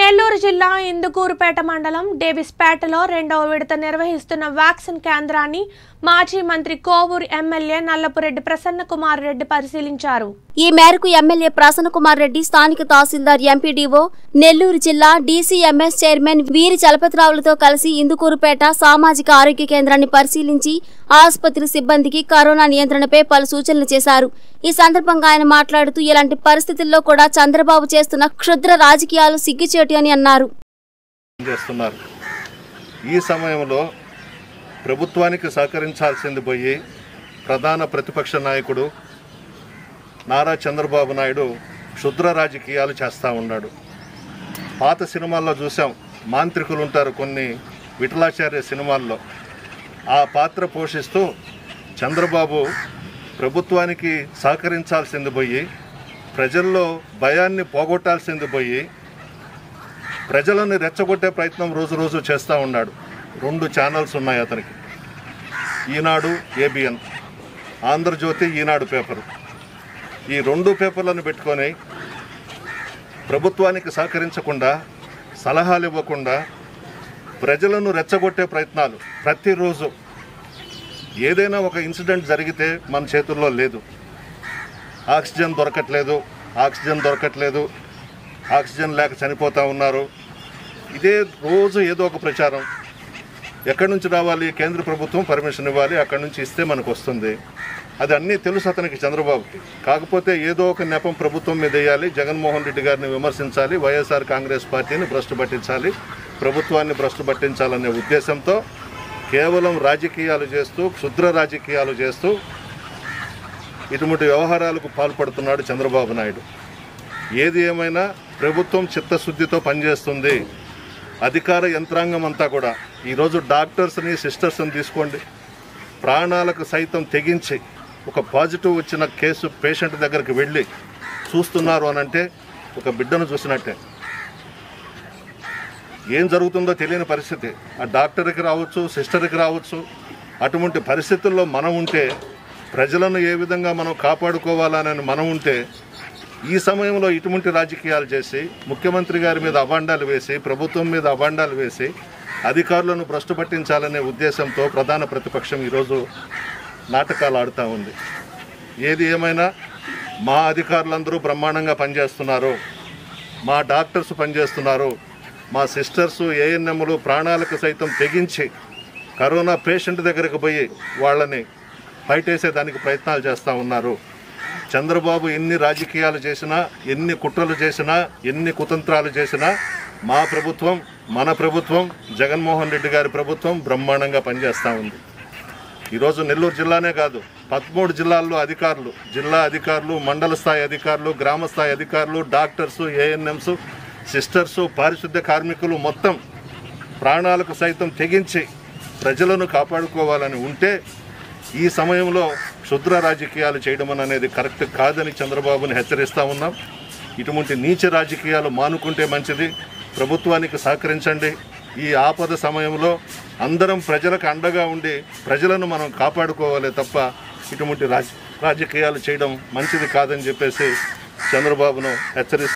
నెల్లూరు జిల్లా ఇందుకూరుపేట మండలం డేవిస్పేటలో రెండవ విడత నిర్వహిస్తున్న వ్యాక్సిన్ కేంద్రాన్ని మాజీ మంత్రి కోవూరు ఎమ్మెల్యే నల్లపురెడ్డి ప్రసన్న కుమార్ రెడ్డి పరిశీలించారు ఈ మేరకు ఎమ్మెల్యే ప్రసన్న కుమార్ రెడ్డి స్థానిక తహసీల్దార్ ఎంపీడీఓ నెల్లూరు జిల్లా డీసీఎంఎస్ చైర్మన్ వీరి చలపతిరావులతో కలిసి ఇందుకూరుపేట సామాజిక ఆరోగ్య కేంద్రాన్ని పరిశీలించి ఆసుపత్రి సిబ్బందికి కరోనా నియంత్రణపై పలు సూచనలు చేశారు ఈ సందర్భంగా ఆయన మాట్లాడుతూ ఇలాంటి పరిస్థితుల్లో కూడా చంద్రబాబు చేస్తున్న క్షుద్ర రాజకీయాలు సిగ్గుచేటు అని అన్నారు చేస్తున్నారు ఈ సమయంలో ప్రభుత్వానికి సహకరించాల్సింది పోయి ప్రధాన ప్రతిపక్ష నాయకుడు నారా చంద్రబాబు నాయుడు క్షుద్ర రాజకీయాలు చేస్తూ ఉన్నాడు పాత సినిమాల్లో చూసాం మాంత్రికులు ఉంటారు కొన్ని విఠలాచార్య సినిమాల్లో ఆ పాత్ర పోషిస్తూ చంద్రబాబు ప్రభుత్వానికి సహకరించాల్సింది పోయి ప్రజల్లో భయాన్ని పోగొట్టాల్సింది పోయి ప్రజలను రెచ్చగొట్టే ప్రయత్నం రోజు రోజు చేస్తూ ఉన్నాడు రెండు ఛానల్స్ ఉన్నాయి అతనికి ఈనాడు ఏబిఎన్ ఆంధ్రజ్యోతి ఈనాడు పేపరు ఈ రెండు పేపర్లను పెట్టుకొని ప్రభుత్వానికి సహకరించకుండా సలహాలు ఇవ్వకుండా ప్రజలను రెచ్చగొట్టే ప్రయత్నాలు ప్రతిరోజు ఏదైనా ఒక ఇన్సిడెంట్ జరిగితే మన చేతుల్లో లేదు ఆక్సిజన్ దొరకట్లేదు ఆక్సిజన్ దొరకట్లేదు ఆక్సిజన్ లేక చనిపోతూ ఉన్నారు ఇదే రోజు ఏదో ఒక ప్రచారం ఎక్కడి నుంచి రావాలి కేంద్ర ప్రభుత్వం పర్మిషన్ ఇవ్వాలి అక్కడి నుంచి ఇస్తే మనకు వస్తుంది అది అన్నీ తెలుసు అతనికి చంద్రబాబుకి కాకపోతే ఏదో ఒక నెపం ప్రభుత్వం మీద వేయాలి జగన్మోహన్ రెడ్డి గారిని విమర్శించాలి వైఎస్ఆర్ కాంగ్రెస్ పార్టీని భ్రష్టు పట్టించాలి ప్రభుత్వాన్ని భ్రష్టు పట్టించాలనే ఉద్దేశంతో కేవలం రాజకీయాలు చేస్తూ క్షుద్ర రాజకీయాలు చేస్తూ ఇటువంటి వ్యవహారాలకు పాల్పడుతున్నాడు చంద్రబాబు నాయుడు ఏది ఏమైనా ప్రభుత్వం చిత్తశుద్ధితో పనిచేస్తుంది అధికార యంత్రాంగం అంతా కూడా ఈరోజు డాక్టర్స్ని సిస్టర్స్ని తీసుకోండి ప్రాణాలకు సైతం తెగించి ఒక పాజిటివ్ వచ్చిన కేసు పేషెంట్ దగ్గరికి వెళ్ళి చూస్తున్నారు అని అంటే ఒక బిడ్డను చూసినట్టే ఏం జరుగుతుందో తెలియని పరిస్థితి ఆ డాక్టర్కి రావచ్చు సిస్టర్కి రావచ్చు అటువంటి పరిస్థితుల్లో మనం ఉంటే ప్రజలను ఏ విధంగా మనం కాపాడుకోవాలని మనం ఉంటే ఈ సమయంలో ఇటువంటి రాజకీయాలు చేసి ముఖ్యమంత్రి గారి మీద అభాండాలు వేసి ప్రభుత్వం మీద అభాండాలు వేసి అధికారులను భ్రష్టు పట్టించాలనే ఉద్దేశంతో ప్రధాన ప్రతిపక్షం ఈరోజు నాటకాలు ఆడుతూ ఉంది ఏది ఏమైనా మా అధికారులందరూ బ్రహ్మాండంగా పనిచేస్తున్నారు మా డాక్టర్స్ పనిచేస్తున్నారు మా సిస్టర్స్ ఏఎన్ఎంలు ప్రాణాలకు సైతం తెగించి కరోనా పేషెంట్ దగ్గరకు పోయి వాళ్ళని బయటేసేదానికి ప్రయత్నాలు చేస్తూ ఉన్నారు చంద్రబాబు ఎన్ని రాజకీయాలు చేసినా ఎన్ని కుట్రలు చేసినా ఎన్ని కుతంత్రాలు చేసినా మా ప్రభుత్వం మన ప్రభుత్వం జగన్మోహన్ రెడ్డి గారి ప్రభుత్వం బ్రహ్మాండంగా పనిచేస్తూ ఉంది ఈరోజు నెల్లూరు జిల్లానే కాదు పదమూడు జిల్లాల్లో అధికారులు జిల్లా అధికారులు మండల స్థాయి అధికారులు గ్రామ స్థాయి అధికారులు డాక్టర్సు ఏఎన్ఎంస్ సిస్టర్సు పారిశుద్ధ్య కార్మికులు మొత్తం ప్రాణాలకు సైతం తెగించి ప్రజలను కాపాడుకోవాలని ఉంటే ఈ సమయంలో క్షుద్ర రాజకీయాలు చేయడం అనేది కరెక్ట్ కాదని చంద్రబాబుని హెచ్చరిస్తూ ఉన్నాం ఇటువంటి నీచ రాజకీయాలు మానుకుంటే మంచిది ప్రభుత్వానికి సహకరించండి ఈ ఆపద సమయంలో అందరం ప్రజలకు అండగా ఉండి ప్రజలను మనం కాపాడుకోవాలి తప్ప ఇటువంటి రాజ రాజకీయాలు చేయడం మంచిది కాదని చెప్పేసి చంద్రబాబును హెచ్చరిస్తూ